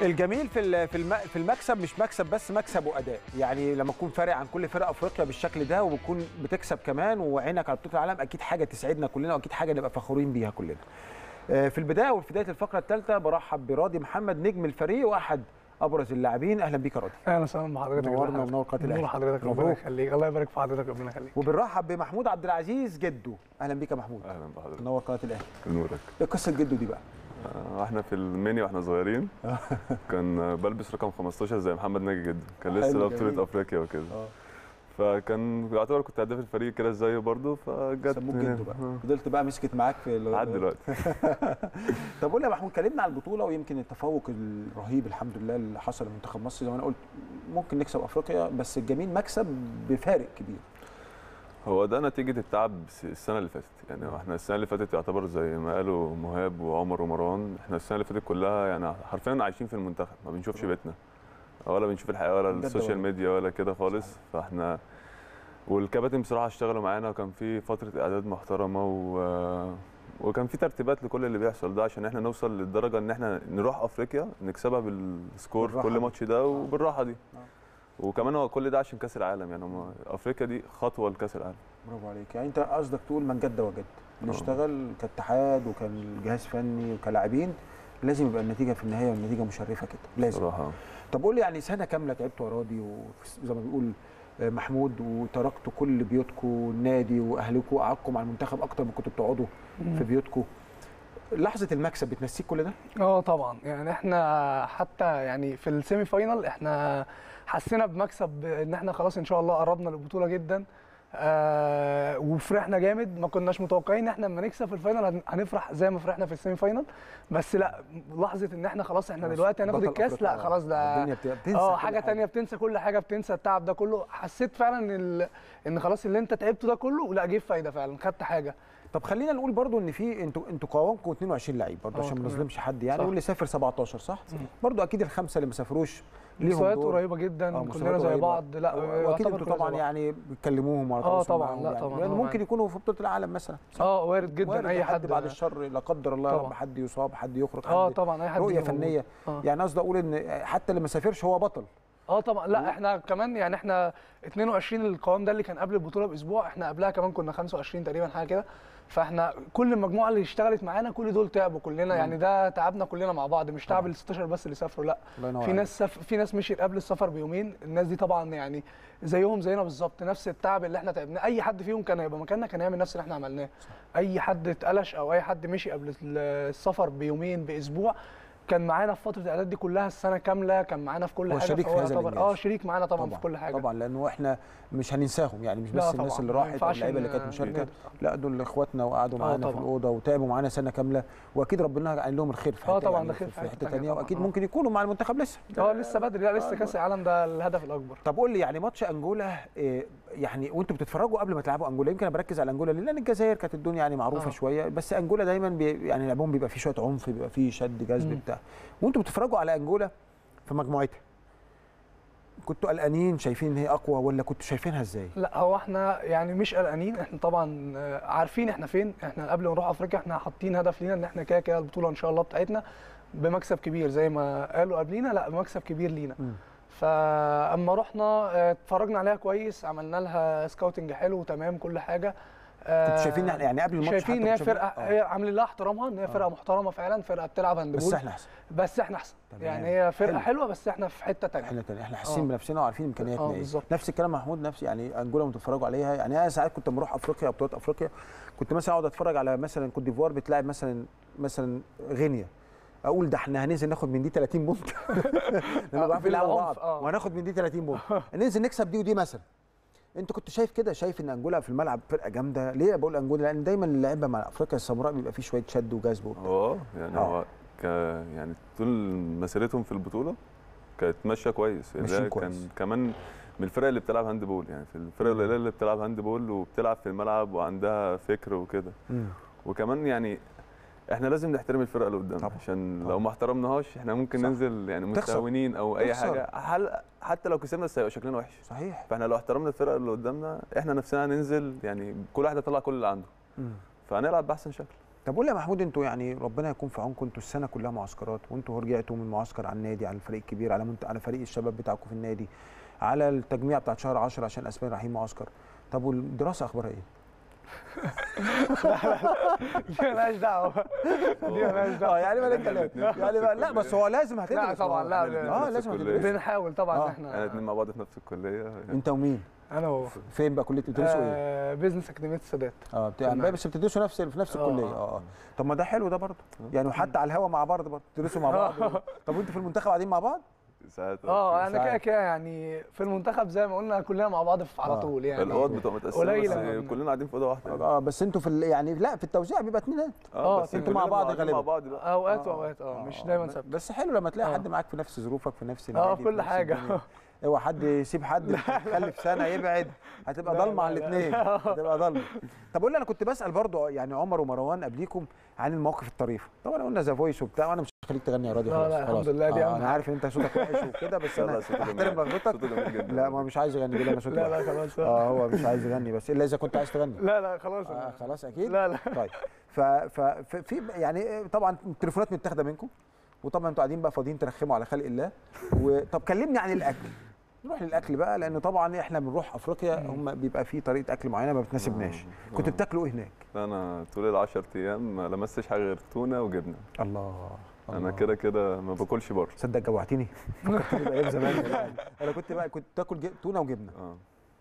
الجميل في ال- في الم- في المكسب مش مكسب بس مكسب واداء يعني لما تكون فارق عن كل فرق افريقيا بالشكل ده وبتكون بتكسب كمان وعينك على بطوله العالم اكيد حاجه تسعدنا كلنا واكيد حاجه نبقى فخورين بيها كلنا آه، في البدايه وفي بدايه الفقره الثالثه برحب براضي محمد نجم الفريق واحد ابرز اللاعبين اهلا بيك يا راضي اهلا وسهلا بحضرتك نورنا يا ومنور قناه نور الاهلي حضرتك ربنا مبروك. يخليك الله يبارك في حضرتك ربنا يخليك وبنرحب بمحمود عبد العزيز جده اهلا بيك يا محمود اهلا بحضرتك منور قناه الاهلي نورك ايه قصه جده دي بقى آه، احنا في المنيا واحنا صغيرين كان آه، بلبس رقم 15 زي محمد ناجي جدا كان لسه حلو، بقى جميل. بطوله افريقيا وكده اه فكان يعتبر كنت هداف الفريق كده زيه برضه فجت سموك هنا. جده بقى آه، فضلت بقى مسكت معاك في ال- لحد دلوقتي طب قول لي يا محمود كلمنا على البطوله ويمكن التفوق الرهيب الحمد لله اللي حصل لمنتخب مصر زي ما انا قلت ممكن نكسب افريقيا بس الجميل مكسب بفارق كبير هو ده نتيجه التعب س- السنه اللي فاتت يعني احنا السنه اللي فاتت يعتبر زي ما قالوا مهاب وعمر ومروان احنا السنه اللي فاتت كلها يعني حرفيا عايشين في المنتخب ما بنشوفش بيتنا ولا بنشوف الحياه ولا بجد السوشيال والله. ميديا ولا كده خالص فاحنا والكباتن بصراحه اشتغلوا معانا وكان في فتره اعداد محترمه و... وكان في ترتيبات لكل اللي بيحصل ده عشان احنا نوصل للدرجه ان احنا نروح افريقيا نكسبها بالسكور بالراحة كل دي. ماتش ده وبالراحه دي آه. وكمان هو كل ده عشان كاس العالم يعني هم افريقيا دي خطوه لكاس العالم برافو عليك يعني انت قصدك تقول من جد وجد نشتغل كاتحاد وكان جهاز فني وكلاعبين لازم يبقى النتيجه في النهايه والنتيجه مشرفه كده لازم صراحه طب قول لي يعني سنه كامله تعبتوا يا راضي وزي ما بيقول آه، محمود وتركتوا كل بيوتكم النادي واهلكم وقعدتوا مع المنتخب اكتر ما كنتوا بتقعدوا في بيوتكم لحظه المكسب بتنسيك كل ده اه طبعا يعني احنا حتى يعني في السيمي فاينال احنا حسينا بمكسب ان احنا خلاص ان شاء الله قربنا للبطوله جدا آه وفرحنا جامد ما كناش متوقعين ان احنا لما نكسب في الفاينل هن- هنفرح زي ما فرحنا في السيمي فاينال بس لا لحظه ان احنا خلاص احنا خلاص، دلوقتي هناخد بطل الكاس أفريقيا. لا خلاص ده الدنيا بت- بتنسى اه كل حاجه تانية بتنسى كل حاجه بتنسى التعب ده كله حسيت فعلا ان ال... ان خلاص اللي انت تعبته ده كله لا جه فايده فعلا خدت حاجه طب خلينا نقول برضو ان في انتوا انتوا قوامكم 22 لعيب برضو اه عشان ما تمام. نظلمش حد يعني صح. واللي سافر 17 صح؟ مم. برضو اكيد الخمسه اللي ما سافروش ليهم مستويات دور. قريبه جدا آه، كلنا مستويات زي قريبة. بعض لا واكيد يعتبر انتوا كلنا طبعا زي بعض. يعني بتكلموهم وعلى اه تواصل طبعا، معاهم لا يعني. طبعا، لان طبعا. ممكن يكونوا في بطوله العالم مثلا صح؟ اه وارد جدا وارد اي حد بعد الشر لا قدر الله يا رب طبعا. حد يصاب حد يخرج اه حد طبعا اي حد رؤيه يجي موجود. فنيه اه يعني قصدي اقول ان حتى اللي ما سافرش هو بطل اه طبعا لا احنا كمان يعني احنا 22 القوام ده اللي كان قبل البطوله باسبوع احنا قبلها كمان كنا 25 تقريبا حاجه كده فاحنا كل المجموعه اللي اشتغلت معانا كل دول تعبوا كلنا يعني ده تعبنا كلنا مع بعض مش تعب طبعا. ال 16 بس اللي سافروا لا الله ينور في ناس سف... في ناس مشيت قبل السفر بيومين الناس دي طبعا يعني زيهم زينا بالظبط نفس التعب اللي احنا تعبناه اي حد فيهم كان هيبقى مكاننا كان هيعمل نفس اللي احنا عملناه اي حد اتقلش او اي حد مشي قبل السفر بيومين باسبوع كان معانا في فتره الاعداد دي كلها السنه كامله كان معانا في كل هو حاجه شريك في فهو هذا يعتبر- الإنجاز. اه شريك معانا طبعا, في كل حاجه طبعا لانه احنا مش هننساهم يعني مش لا بس الناس طبعاً، اللي ما راحت أو ينفعش اللعيبه اللي إن- كانت مشاركه نقدر. لا دول اخواتنا وقعدوا آه معانا في طبعاً. الاوضه وتعبوا معانا سنه كامله واكيد ربنا قال لهم الخير في حته آه طبعاً، يعني ده خير في في حته حتة ثانيه تانية واكيد طبعاً. ممكن يكونوا مع المنتخب لسه اه لسه بدري لا لسه آه، كاس العالم ده الهدف الاكبر طب قول لي يعني ماتش انجولا إيه، يعني وانتوا بتتفرجوا قبل ما تلعبوا انجولا يمكن انا بركز على انجولا لان الجزائر كانت الدنيا يعني معروفه آه. شويه بس انجولا دايما بي يعني لعبهم بيبقى فيه شويه عنف بيبقى فيه شد جذب مم. بتاع وانتوا بتتفرجوا على انجولا في مجموعتها كنتوا قلقانين شايفين ان هي اقوى ولا كنتوا شايفينها ازاي؟ لا هو احنا يعني مش قلقانين احنا طبعا آه، عارفين احنا فين احنا قبل ما نروح افريقيا احنا حاطين هدف لينا ان احنا كده كده البطوله ان شاء الله بتاعتنا بمكسب كبير زي ما قالوا قبلينا لا بمكسب كبير لينا مم. فاما رحنا آه، اتفرجنا عليها كويس عملنا لها سكاوتنج حلو تمام كل حاجه آه، كنتوا شايفين إن- يعني قبل الماتش شايفين حتى ان هي كنتوا شايفين- فرقه آه. هي عاملين لها احترامها ان هي فرقه محترمه فعلا فرقه بتلعب هاندبول بس احنا احسن بس احنا احسن تمام. يعني هي فرقه حلو. حلوه بس احنا في حته تانية احنا تاني احنا حاسين آه. بنفسنا وعارفين امكانياتنا آه، ايه بالظبط. نفس الكلام محمود نفسي يعني انجولا لما تتفرجوا عليها يعني انا ساعات كنت لما اروح افريقيا او بطولات افريقيا كنت مثلا اقعد اتفرج على مثلا كوت ديفوار بتلاعب مثلا مثلا غينيا اقول ده احنا هننزل ناخد من دي 30 بونت لما آه، بقى يلعبوا بالعنف، بعض آه. وهناخد من دي 30 بونت ننزل نكسب دي ودي مثلا انت كنت شايف كده شايف ان انجولا في الملعب فرقه جامده ليه بقول انجولا لان دايما اللعيبه مع افريقيا السمراء بيبقى فيه شويه شد وجذب وبتاع. هو يعني آه. هو ك يعني طول مسيرتهم في البطوله كانت ماشيه كويس يعني ماشيين ده كويس. كان كمان من الفرق اللي بتلعب هاند بول يعني في الفرق مم. القليله اللي بتلعب هاند بول وبتلعب في الملعب وعندها فكر وكده مم. وكمان يعني احنا لازم نحترم الفرقه اللي قدامنا طبعا. عشان طبعا. لو ما احترمناهاش احنا ممكن صح. ننزل يعني تخسر. مستهونين او اي تخسر. حاجه هل حتى لو كسبنا بس هيبقى شكلنا وحش صحيح فاحنا لو احترمنا الفرقه اللي قدامنا احنا نفسنا هننزل يعني كل واحد يطلع كل اللي عنده مم. فهنلعب باحسن شكل طب قول لي يا محمود انتوا يعني ربنا يكون في عونكم انتوا السنه كلها معسكرات وانتوا رجعتوا من معسكر على النادي على الفريق الكبير على منت... على فريق الشباب بتاعكم في النادي على التجميع بتاعت شهر 10 عشان اسبان رايحين معسكر طب والدراسه اخبارها ايه؟ دي مالهاش دعوه دي مالهاش اه دعوه يعني ما نتكلم يعني بقى لا بس هو لازم هتدرس لا طبعا لا إحنا لا. اه نفس لازم الكلية. هتدرس بنحاول طبعا آه. ان احنا احنا الاثنين مع بعض في نفس الكليه انت ومين؟ انا و فين بقى كليه بتدرسوا ايه؟ آه بيزنس اكاديميه السادات اه بتاع كنا- بس بتدرسوا نفس في نفس آه، الكليه آه. اه اه طب ما ده حلو ده برضه يعني وحتى على الهوا مع بعض برضه تدرسوا مع بعض طب وانتوا في المنتخب قاعدين مع بعض؟ ساعات اه انا كده ساعات. كده يعني في المنتخب زي ما قلنا كلنا مع بعض في- على آه. طول يعني الاوض بتبقى متقسمه قليل بس لما- كلنا قاعدين في اوضه واحده اه بس انتوا في ال- يعني لا في التوزيع بيبقى اتنينات آه، بس انتوا مع كلنا بعض قاعدين غالبا. مع بعض بقى اوقات واوقات اه مش دايما ثابت بس حلو لما تلاقي آه. حد معاك في نفس ظروفك في نفس اه النادي في كل نفس حاجه الدنيا. اوعى حد يسيب حد يخلف سنه يبعد هتبقى لا، ضلمه على لا، لا. الاثنين هتبقى ضلمه طب قول لي انا كنت بسال برضو يعني عمر ومروان قبليكم عن المواقف الطريفه طبعا قلنا ذا فويس وبتاع وانا مش هخليك تغني يا راضي لا، خلاص لا، خلاص. الحمد لله، دي آه أهم انا حاجة. عارف ان انت صوتك وحش وكده بس لا، لا، انا صوته احترم جميل. رغبتك صوته جميل جدا لا ما مش عايز يغني بيقول انا صوتي لا وحش. لا خلاص اه هو مش عايز يغني بس الا اذا كنت عايز تغني لا لا خلاص آه أنا- خلاص اكيد لا لا طيب ف ف ف- في يعني طبعا التليفونات متاخده منكم وطبعا انتوا قاعدين بقى فاضيين ترخموا على خلق الله وطب كلمني عن الاكل نروح للاكل بقى لان طبعا احنا بنروح افريقيا هم بيبقى في طريقه اكل معينه ما بتناسبناش آه. كنت آه. بتاكلوا ايه هناك انا طول ال 10 ايام ما لمستش حاجه غير تونه وجبنه الله انا كده كده ما باكلش بره تصدق جوعتني فكرتني بايام زمان والله. انا كنت بقى كنت تاكل ج- تونه وجبنه اه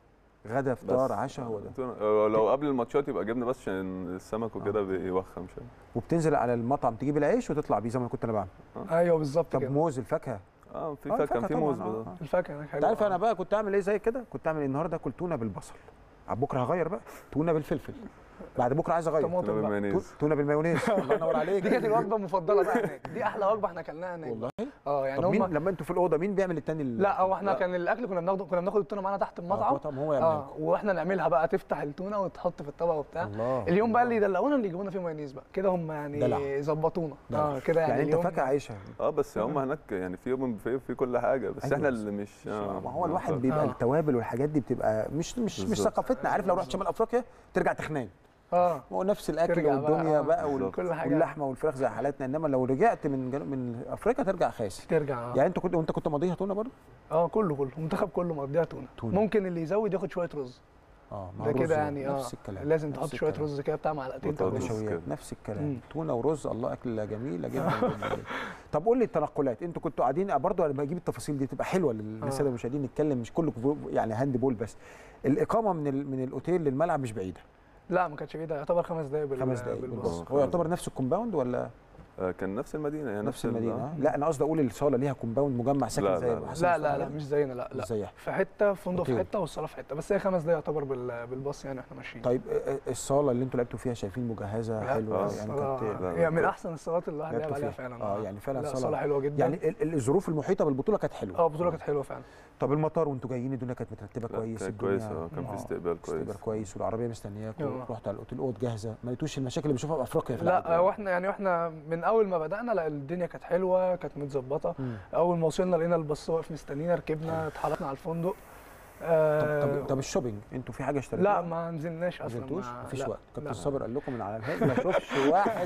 غدا فطار بس. عشاء هو ده تونة. آه، لو قبل الماتشات يبقى جبنه بس عشان السمك وكده بيوخم شويه وبتنزل على المطعم تجيب العيش وتطلع بيه زي ما كنت انا بعمل ايوه بالظبط طب كده موز الفاكهه اه في آه، فا- كان في طبعاً، موز آه، بقى. آه. الفاكهه هناك انت حلوه عارف انا بقى كنت اعمل ايه زي كده كنت اعمل النهارده اكل تونه بالبصل على بكره هغير بقى تونه بالفلفل بعد بكره عايز اغير طماطم تونة بقى. بالمايونيز تونه بالمايونيز الله ينور عليك دي كانت الوجبه المفضله بقى هناك دي احلى وجبه احنا اكلناها هناك والله اه يعني طب مين هم لما انتوا في الاوضه مين بيعمل التاني ال- لا هو احنا لا. كان الاكل كنا بناخده كنا بناخد التونه معانا تحت آه، المطعم المطعم هو يعمل اه واحنا نعملها بقى تفتح التونه وتحط في الطبق وبتاع الله اليوم بقى اللي يدلعونا اللي يجيبونا فيه مايونيز بقى كده هم دلع. يعني ظبطونا دلع. اه كده يعني, يعني انت اليوم- فاكهه عايشه اه بس هم هناك يعني في يوم في, في كل حاجه بس أيوة احنا بس- اللي مش ما هو الواحد بيبقى آه. التوابل والحاجات دي بتبقى مش مش مش بالظبط. ثقافتنا عارف لو رحت شمال افريقيا ترجع تخنان اه هو نفس الاكل ترجع بقى، والدنيا آه. بقى, وال- بالظبط. كل حاجه واللحمه والفراخ زي حالاتنا انما لو رجعت من جنوب من افريقيا ترجع خاسر ترجع اه يعني انت كنت وانت كنت ماضيها تونه برضه اه كله كله المنتخب كله مقضيها تونه تونة. ممكن اللي يزود ياخد شويه رز اه مع ده الرز كده يعني اه نفس الكلام لازم نفس تحط شويه الكلام. رز كده بتاع معلقتين بطاطس. تلاتة. نشويات كده. نفس الكلام مم. تونه ورز الله اكله جميله جدا, جدا, جدا. طب قول لي التنقلات انتوا كنتوا قاعدين برضه انا بجيب التفاصيل دي تبقى حلوه للساده آه. المشاهدين نتكلم مش كله يعني هاند بول بس الاقامه من ال- من الاوتيل للملعب مش بعيده لا ما كانش بعيد يعتبر خمس دقايق بال- خمس دقائق بالباص بالباص بالباص. هو يعتبر نفس الكومباوند ولا آه كان نفس المدينه يعني نفس ال- المدينه آه. آه؟ لا انا قصدي اقول الصاله ليها كومباوند مجمع سكن لا، زي لا، أبو لا. حسن لا مصطفى لا لا علي؟ مش زينا لا لا مش زيها في حته فندق في أوكي. حته والصاله في حته بس هي خمس دقايق يعتبر بال- بالباص يعني احنا ماشيين طيب آه، آه، الصاله اللي انتوا لعبتوا فيها شايفين مجهزه لا، حلوه آه، يعني الصالة- كانت لا، هي من لا. احسن الصالات اللي الواحد لعب لعبتوا عليها فيها. فعلا اه يعني فعلا لا صاله الصاله حلوه جدا يعني ال- ال- الظروف المحيطه بالبطوله كانت حلوه اه البطوله كانت حلوه فعلا طب المطار وانتوا جايين الدنيا كانت مترتبه لا، كويس كان الدنيا كويس اه كان في آه، استقبال كويس استقبال كويس والعربيه مستنياكم آه. رحت على الاوتيل الاوض جاهزه ما لقيتوش المشاكل اللي بنشوفها في افريقيا في لا العادة. آه، واحنا يعني واحنا من اول ما بدانا لا الدنيا كانت حلوه كانت متظبطه مم. اول ما وصلنا لقينا الباص واقف مستنينا ركبنا اتحركنا على الفندق طب آه طب طب الشوبينج انتوا في حاجه اشتريتوها؟ لا ما نزلناش ما اصلا نزلتوش؟ ما- مفيش لا، وقت كابتن لا. صابر قال لكم من على الهيئه ما اشوفش واحد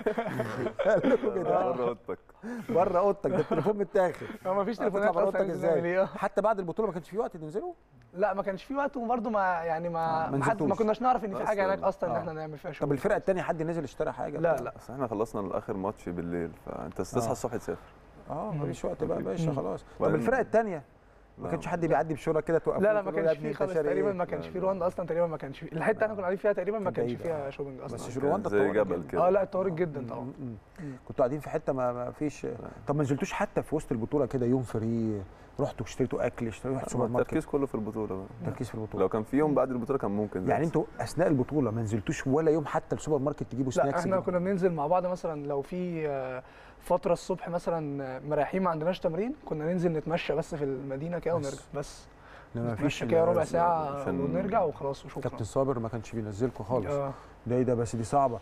قال لكم كده بره اوضتك بره اوضتك ده التليفون متاخد هو ما فيش هتطلع تليفونات بره اصلا اوضتك نزلنا نعمل ازاي؟ إيه؟ حتى بعد البطوله ما كانش في وقت تنزلوا؟ لا ما كانش في وقت وبرده ما يعني ما ما ما, حد ما نزلتوش. كناش نعرف ان في حاجه أصلاً. هناك اصلا ان آه. احنا نعمل فيها طب شغل الفرقه الثانيه حد نزل اشترى حاجه لا بتاع؟ لا بس احنا خلصنا الاخر ماتش بالليل فانت تصحى آه. الصبح تسافر اه مم. مفيش وقت بقى يا باشا مم. خلاص طب وبعدين- الفرقه الثانيه ما لا. كانش حد بيعدي بشوره كده توقفوا لا لا ما تقولوا له يا كانش ابني في أنت خالص شاري تقريبا إيه؟ ما كانش لا، في لا. رواندا اصلا تقريبا ما كانش في الحته اللي احنا كنا قاعدين فيها تقريبا ما كان كانش بعيد، فيها آه. شوبينج بس اصلا شو رواندا زي اتطورت جبل جدا. كده اه لا اتطورت جدا طبعا مم. مم. كنتوا قاعدين في حته ما, ما فيش طب ما نزلتوش حتى في وسط البطوله كده يوم فري رحتوا اشتريتوا اكل اشتريتوا رحتوا سوبر ماركت التركيز كله في البطوله بقى تركيز في البطوله لو كان في يوم بعد البطوله كان ممكن يعني انتوا اثناء البطوله ما نزلتوش ولا يوم حتى السوبر ماركت تجيبوا لا سناكس احنا تجيبوا- كنا بننزل مع بعض مثلا لو في آه، فتره الصبح مثلا آه، مريحين ما عندناش تمرين كنا ننزل نتمشى بس في المدينه كده بس. ونرجع بس إنما مفيش نتمشى كده ربع ال- ساعه عشان- ونرجع وخلاص وشكرا كابتن صابر ما كانش بينزلكم خالص اه ده ايه ده بس دي صعبه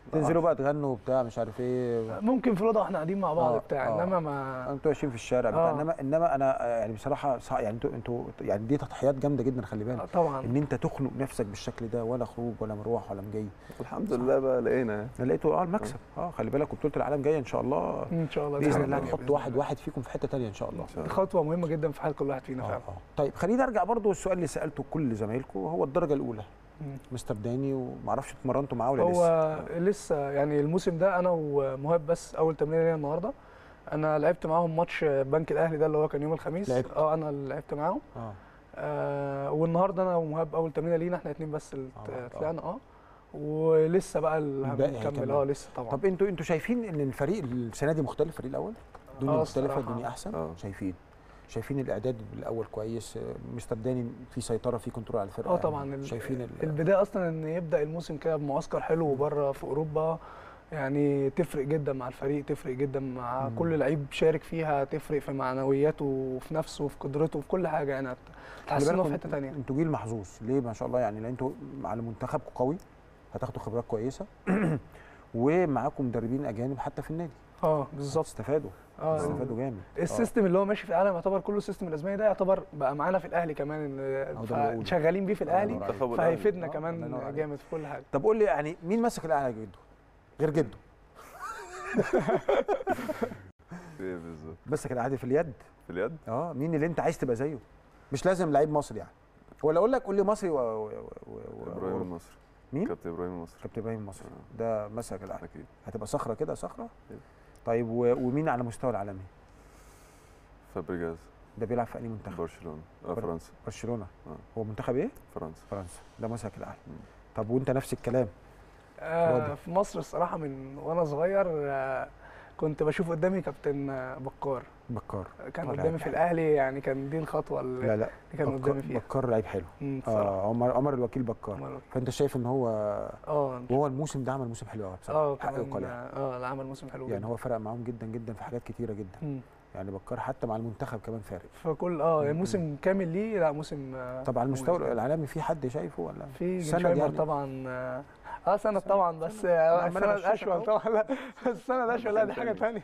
تنزلوا بقى تغنوا وبتاع مش عارف ايه ممكن في الاوضه واحنا قاعدين مع بعض آه، بتاع آه. انما ما انتوا ماشيين في الشارع بتاع آه. انما انما انا آه، يعني بصراحه صع- يعني انتوا انتوا يعني دي تضحيات جامده جدا خلي بالك آه، طبعا ان انت تخنق نفسك بالشكل ده ولا خروج ولا مروح ولا مجي الحمد لله بقى لقينا يعني. انا لقيته اه المكسب اه خلي بالك وبطوله العالم جايه ان شاء الله ان شاء الله باذن ده الله حاجة نحط بإذن واحد الله. واحد فيكم في حته تانية ان شاء الله إن شاء دي الله. خطوه مهمه جدا في حياه كل واحد فينا آه، فعلا آه. طيب خليني ارجع برضو السؤال اللي سالته كل زمايلكم هو الدرجه الاولى مم. مستر داني ومعرفش اتمرنتوا معاه ولا هو لسه لسه يعني الموسم ده انا ومهاب بس اول تمرين ليا النهارده انا لعبت معاهم ماتش بنك الاهلي ده اللي هو كان يوم الخميس لعبت. اه انا اللي لعبت معاهم اه آه والنهارده انا ومهاب اول تمرين لينا احنا اتنين بس اللي آه، آه. طلعنا اه ولسه بقى اللي الباقي هنكمل هيكمل. اه لسه طبعا طب انتوا انتوا شايفين ان الفريق السنه دي مختلف الفريق الاول الدنيا آه، مختلفه الصراحة. الدنيا احسن آه. شايفين شايفين الاعداد الاول كويس آه، مستر داني في سيطره في كنترول على الفرقه اه طبعا يعني ال- شايفين ال- البدايه اصلا ان يبدا الموسم كده بمعسكر حلو بره في اوروبا يعني تفرق جدا مع الفريق تفرق جدا مع مم. كل لعيب شارك فيها تفرق في معنوياته وفي نفسه وفي قدرته وفي كل حاجه يعني خلي هتحسنه بالكم في حته تانية انتوا جيل محظوظ ليه ما شاء الله يعني لان انتوا على منتخبكم قوي هتاخدوا خبرات كويسه ومعاكم مدربين اجانب حتى في النادي اه بالظبط استفادوا اه استفادوا جامد السيستم اللي هو ماشي في العالم يعتبر كله السيستم الاسباني ده يعتبر بقى معانا في الاهلي كمان أهو ده اللي بقوله. شغالين بيه في الله الاهلي ينور عليك. منتخب الأهلي. فهيفيدنا آه، الله ينور كمان عليك. جامد في كل حاجه طب قول لي يعني مين ماسك الاهلي يا جدو غير جدو ايه بالظبط ماسك الاهلي في اليد في اليد اه مين اللي انت عايز تبقى زيه مش لازم لعيب مصري يعني ولا اقول لك قول لي مصري و... و... و... و... ابراهيم المصري مين؟ كابتن ابراهيم المصري كابتن ابراهيم مصري ده مسك الاهلي اكيد هتبقى صخره كده صخره أكيد. طيب و... ومين على مستوى العالمي فابريجاز ده بيلعب في اي منتخب برشلونه آه فرنسا برشلونه آه. هو منتخب ايه فرنسا فرنسا ده مسك الاهلي مم. طب وانت نفس الكلام آه راضي. في مصر الصراحه من وانا صغير آه كنت بشوف قدامي كابتن آه، بكار بكار كان آه، قدامي لاعب في حلو. الاهلي يعني كان دي الخطوه اللي لا لا كان بكار, قدامي فيها بكار لعيب حلو مم، بصراحه اه عمر عمر الوكيل بكار عمر- فانت شايف ان هو اه وهو الموسم ده عمل موسم حلو قوي بصراحه اه حق كمان يقال يعني. اه لا عمل موسم حلو يعني جدا هو فرق معاهم جدا جدا في حاجات كتيره جدا مم. يعني بكار حتى مع المنتخب كمان فارق فكل اه يعني مم. موسم كامل ليه لا موسم آه، طب على المستوى مميز. العالمي في حد شايفه ولا في سند جنشايمر يعني؟ طبعا اه آه، سند طبعا بس أنا آه، عمال سند أغششك اشول أهو. طبعا لا السند اشول لا دي حاجه ثانيه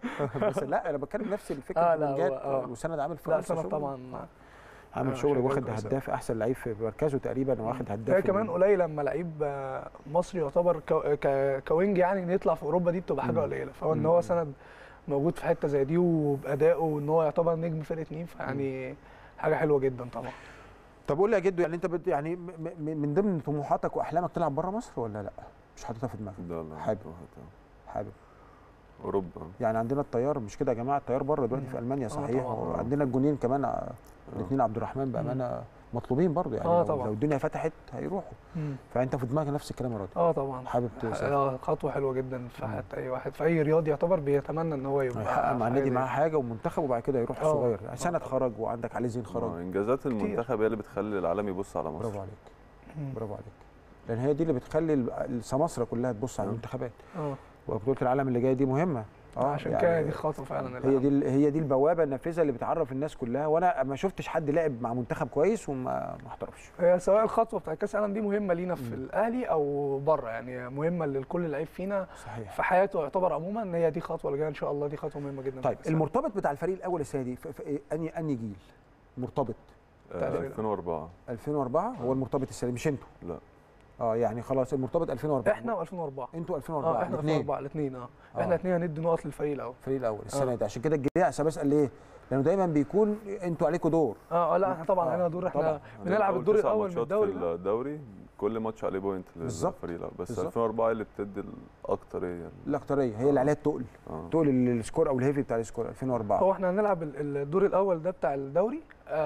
بس لا انا بتكلم نفس الفكره آه، آه لا، هو- جات آه. وسند عامل لا فرنسا سند شغل. طبعا عامل آه، شغل شغال واخد كويس هداف احسن لعيب في مركزه تقريبا واخد هداف هي في كمان ال- قليل لما لعيب آه، مصري يعتبر كو- ك- كوينج يعني ان يطلع في اوروبا دي بتبقى حاجه مم. قليله فهو ان مم. هو سند موجود في حته زي دي وبادائه وان هو يعتبر نجم فرقه اتنين فيعني حاجه حلوه جدا طبعا طب قول لي يا جدو يعني انت بت يعني م- م- من ضمن طموحاتك واحلامك تلعب بره مصر ولا لا؟ مش حاططها في دماغك ده لا حابب. طبعاً. حابب اوروبا يعني عندنا الطيار مش كده يا جماعه الطيار بره دلوقتي مم. في المانيا آه صحيح طبعاً. وعندنا الجونين كمان آه. الاثنين عبد الرحمن بامانه مطلوبين برضه يعني آه لو, طبعاً. لو الدنيا فتحت هيروحوا فانت في دماغك نفس الكلام يا راضي اه طبعا حابب تسافر آه، خطوه حلوه جدا في مم. حياه اي واحد في اي رياضي يعتبر بيتمنى ان هو يبقى هيحقق في مع حاجة النادي زي معاه دي. حاجه ومنتخب وبعد كده يروح آه. صغير آه سند طبعاً. خرج وعندك علي زين آه، خرج انجازات المنتخب هي اللي بتخلي العالم يبص على مصر برافو عليك مم. برافو عليك لان هي دي اللي بتخلي ال- السماسره كلها تبص على آه. المنتخبات اه وبطوله العالم اللي جايه دي مهمه عشان كده دي خطوه فعلا هي دي ال- هي دي البوابه النافذه اللي بتعرف الناس كلها وانا ما شفتش حد لعب مع منتخب كويس وما ما احترفش هي سواء الخطوه بتاعت كاس العالم دي مهمه لينا في مم. الاهلي او بره يعني مهمه لكل لعيب فينا صحيح في حياته يعتبر عموما ان هي دي خطوه اللي جايه ان شاء الله دي خطوه مهمه جدا في طيب كأس العالم. المرتبط بتاع الفريق الاول السنه دي في- في إيه؟ انهي انهي جيل مرتبط آه، تقريباً. 2004 2004 هو المرتبط السنه دي مش انتوا لا اه يعني خلاص المرتبط 2004 احنا و2004 انتوا 2004 اه احنا الاثنين 2004 الاثنين اه آه. احنا الاثنين هندي نقط للفريق الاول الفريق الاول السنه آه. دي عشان كده الجديد انا بسال ليه؟ لانه دايما بيكون انتوا عليكم دور اه اه لا احنا طبعا آه، علينا دور احنا طبعاً. بنلعب أول الدور تسع الاول من ماتشات الدوري في ده. الدوري كل ماتش عليه بوينت بالظبط. للفريق الاول بس بالظبط. 2004 اللي بتدي الاكتريه الاكتريه هي اللي عليها التقل اه تقل السكور او الهيفي بتاع السكور 2004 هو احنا هنلعب ال- الدور الاول ده بتاع الدوري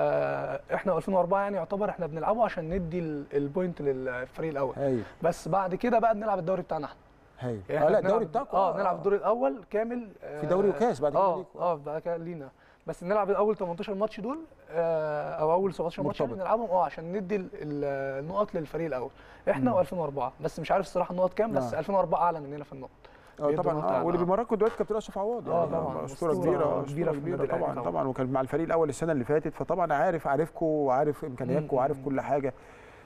آه احنا 2004 يعني يعتبر احنا بنلعبه عشان ندي ال- البوينت للفريق الاول هايل بس بعد كده بقى بنلعب الدوري بتاعنا احنا هايل يعني اه لا إحنا الدوري بنلعب- بتاعكم اه نلعب الدور الاول كامل في دوري وكاس بعد كده اه ليكوا. اه بعد كده لينا بس نلعب اول 18 ماتش دول آه او اول 17 ماتش يعني مرتبط. نلعبهم اه عشان ندي ال- ال- النقط للفريق الاول احنا مم. و2004 بس مش عارف الصراحه النقط كام بس آه. 2004 اعلى مننا في النقط اه بيدوا طبعا نقطة اه على- واللي بيمركوا دلوقتي كابتن اشرف عواد آه يعني طبعاً، اسطوره أسطورة كبيره كبيرة اسطوره في كبيره النادي الأهلي طبعا طبعاً. طبعا وكان مع الفريق الاول السنه اللي فاتت فطبعا عارف عارفكم وعارف امكانياتكم مم. وعارف كل حاجه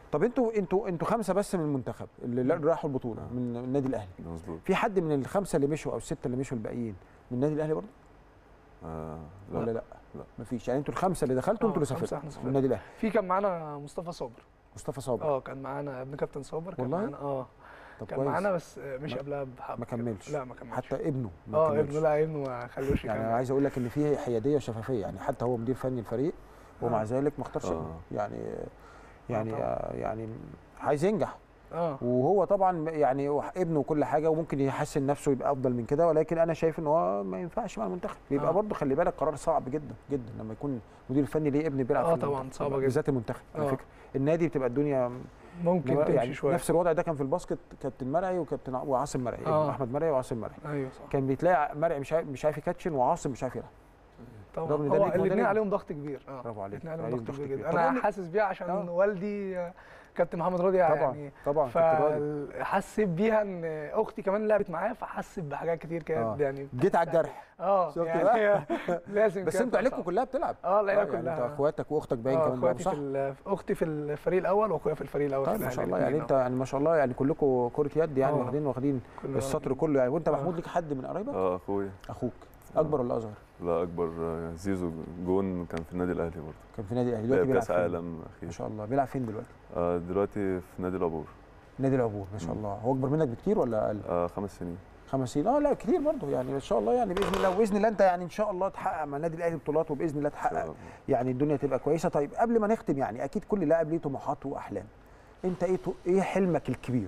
طب انتوا انتوا انتوا خمسه بس من المنتخب اللي راحوا البطوله آه. من النادي الاهلي مظبوط في حد من الخمسه اللي مشوا او السته اللي مشوا الباقيين من النادي الاهلي برضه آه ولا لا لا لا. مفيش يعني انتوا الخمسه اللي دخلتوا آه، انتوا اللي خمسة سافرتوا احنا سافرنا. من النادي الاهلي في كان معانا مصطفى صابر مصطفى صابر اه كان معانا ابن كابتن صابر كان والله؟ معانا اه طب كان كويس معانا بس آه، مش ما- قبلها بحب ما كده. كملش. لا ما كملش حتى ابنه ما اه كملش. ابنه لا ابنه ما خلوش يعني يكمل. انا عايز اقول لك ان في حياديه وشفافيه يعني حتى هو مدير فني الفريق ومع آه. ذلك ما اختارش آه. ابنه يعني يعني طبعاً. آه يعني عايز ينجح اه وهو طبعا يعني هو ابنه وكل حاجه وممكن يحسن نفسه يبقى افضل من كده ولكن انا شايف ان هو ما ينفعش مع المنتخب بيبقى آه. برضه خلي بالك قرار صعب جدا جدا لما يكون مدير الفني ليه ابن بيلعب آه في طبعاً، المنتخب. صعبة جدا. بالذات المنتخب على آه. فكره النادي بتبقى الدنيا ممكن إنما تمشي يعني شويه نفس الوضع ده كان في الباسكت كابتن مرعي وكابتن ع- وعاصم مرعي آه. احمد مرعي وعاصم مرعي ايوه صح كان بيتلاقي مرعي مش عارف مش عارف يكاتشن وعاصم مش عارف يلعب طبعا رغم إن ده هو ليك الاثنين مدرب. عليهم ضغط كبير اه برافو عليك الاثنين عليهم عليهم ضغط ضغط كبير كبير. انا طبعاً- حاسس بيها عشان آه. والدي آه، كابتن محمد راضي طبعا يعني طبعا كابتن راضي. فحسيت بيها ان اختي كمان لعبت معايا فحسيت بحاجات كتير كده آه. يعني جيت على الجرح اه شفت يعني لازم بس كده انتوا عيلتكم صعب. كلها بتلعب اه العيله يعني انت كلها اخواتك واختك باين آه، كمان بيلعبوا اخواتي صح في ال- اختي في الفريق الاول واخويا في الفريق الاول طيب في ما شاء الأهلي الله يعني الاتنين. انت يعني ما شاء الله يعني كلكم كرة يد يعني آه. واخدين واخدين كلنا السطر واخدين. كله يعني وانت آه. محمود ليك حد من قرايبك؟ اه اخويا اخوك اكبر ولا اصغر؟ لا اكبر آه، زيزو جون كان في النادي الاهلي برضه كان في نادي الاهلي دلوقتي لعب بيلعب كاس فين؟ عالم ما اخير شاء الله بيلعب فين دلوقتي؟ آه دلوقتي في نادي العبور نادي العبور ما شاء مم. الله هو اكبر منك بكتير ولا اقل؟ آه خمس سنين خمس سنين اه لا كتير برضه يعني ان شاء الله يعني باذن الله باذن الله انت يعني ان شاء الله تحقق مع النادي الاهلي بطولات وباذن الله ان شاء تحقق الله يعني الدنيا تبقى كويسه طيب قبل ما نختم يعني اكيد كل لاعب ليه طموحات واحلام انت ايه تو- ايه حلمك الكبير؟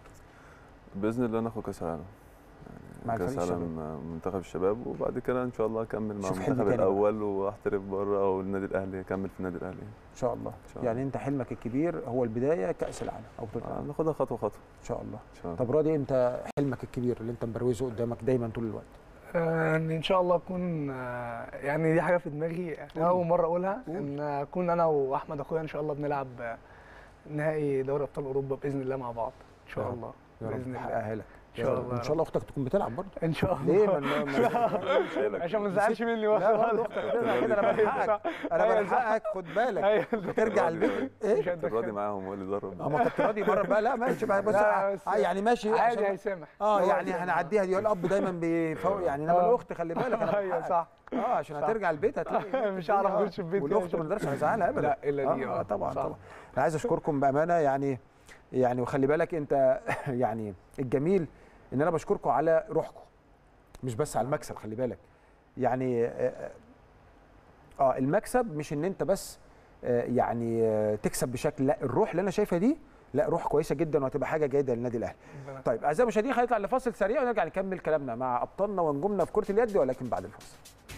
باذن الله ناخد كاس العالم مع يعني كاس الفريق عالم آه، منتخب الشباب وبعد كده ان شاء الله اكمل مع شوف حلم المنتخب تاني بقى. الاول واحترف بره او النادي الاهلي اكمل في النادي الاهلي ان شاء الله إن شاء الله. يعني انت حلمك الكبير هو البدايه كاس العالم او بطوله آه العالم ناخدها خطوه خطوه ان شاء الله ان شاء الله طب راضي انت حلمك الكبير اللي انت مبروزه قدامك دايما طول الوقت آه، ان ان شاء الله اكون آه، يعني دي حاجه في دماغي يعني اول مره اقولها قول. ان اكون انا واحمد اخويا ان شاء الله بنلعب آه، نهائي دوري ابطال اوروبا باذن الله مع بعض ان يا شاء رب. الله يا رب باذن الله تحققها لك ان شاء الله ان شاء الله اختك تكون بتلعب برضه ان شاء الله ليه ما ما- ما- شايلك. عشان ما تزعلش مني لا بقى برضه اختك بتلعب كده انا بلحقك انا أيوة، بلحقك خد بالك ايوه ترجع البيت ايه مش كنت راضي هتدخل. معاهم هو اللي درب اه ما كنت راضي مره بقى لا ماشي بقى بس, لا، بس آه، يعني ماشي عادي عشان- هيسامح اه هو يعني هيسامح. هنعديها دي الاب دايما بيفوق يعني انما آه. الاخت خلي بالك انا ايوه بلحقك. صح اه عشان صح. هترجع البيت هتلاقي مش هعرف اخش في البيت والاخت ما نقدرش نزعلها ابدا لا الا دي اه آه، طبعا صح. طبعا انا عايز اشكركم بامانه يعني يعني وخلي بالك انت يعني الجميل ان انا بشكركم على روحكم مش بس على المكسب خلي بالك يعني اه آه، المكسب مش ان انت بس آه، يعني آه، تكسب بشكل لا الروح اللي انا شايفها دي لا روح كويسه جدا وهتبقى حاجه جيده للنادي الاهلي ربنا طيب اعزائي المشاهدين هنطلع لفاصل سريع ونرجع نكمل كلامنا مع ابطالنا ونجومنا في كره اليد ولكن بعد الفاصل